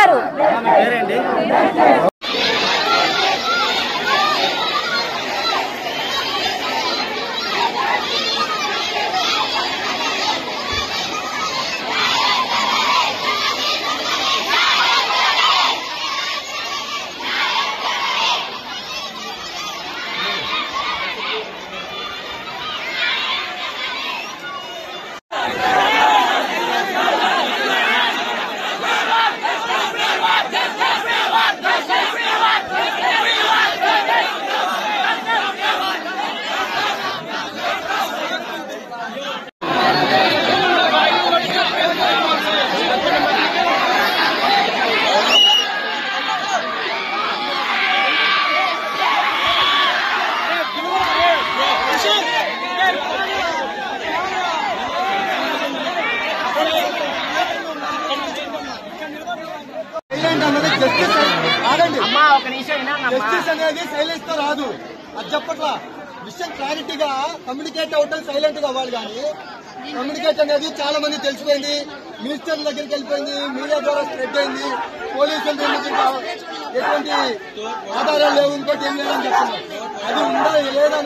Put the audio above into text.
గారు సైలెంట్ అన్నది జస్టిస్ ఆగండి అమ్మా ఒక నిమిషం వినాలమ్మా జస్టిస్ అనేది సైలెన్స్ తో రాదు అది చెప్పట్లా విషయం క్లారిటీగా కమ్యూనికేట్ అవటం సైలెంట్ గా అవ్వాలి కానీ కమ్యూనికేట్ అనేది చాలా మంది తెలిసిపోయింది మినిస్టర్ దగ్గరికి వెళ్ళిపోయింది మీడియా ద్వారా స్ప్రెడ్ అయింది పోలీసుల దగ్గరికి ఎటువంటి ఆధారాలు లేవు ఇంకోటి ఏం లేదని చెప్తున్నారు అది ఉందా లేదా